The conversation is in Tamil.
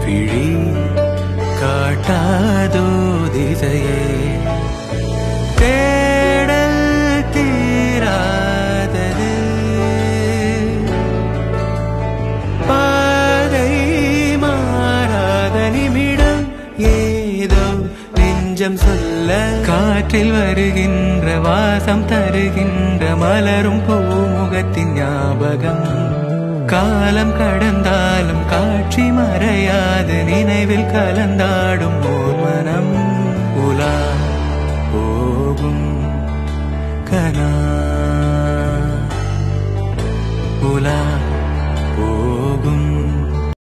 விழி காட்டாதோ திசையே தேடல் தீராதது பாதை மாறாத நிமிடம் ஏதோ நெஞ்சம் சொல்ல காற்றில் வருகின்ற வாசம் தருகின்ற மலரும் பூமுகத்தின் ஞாபகம் காலம் கடந்தாலும் காட்சி மறையாது நினைவில் கலந்தாடும் ஓர் மனம் உலா போகும் கனா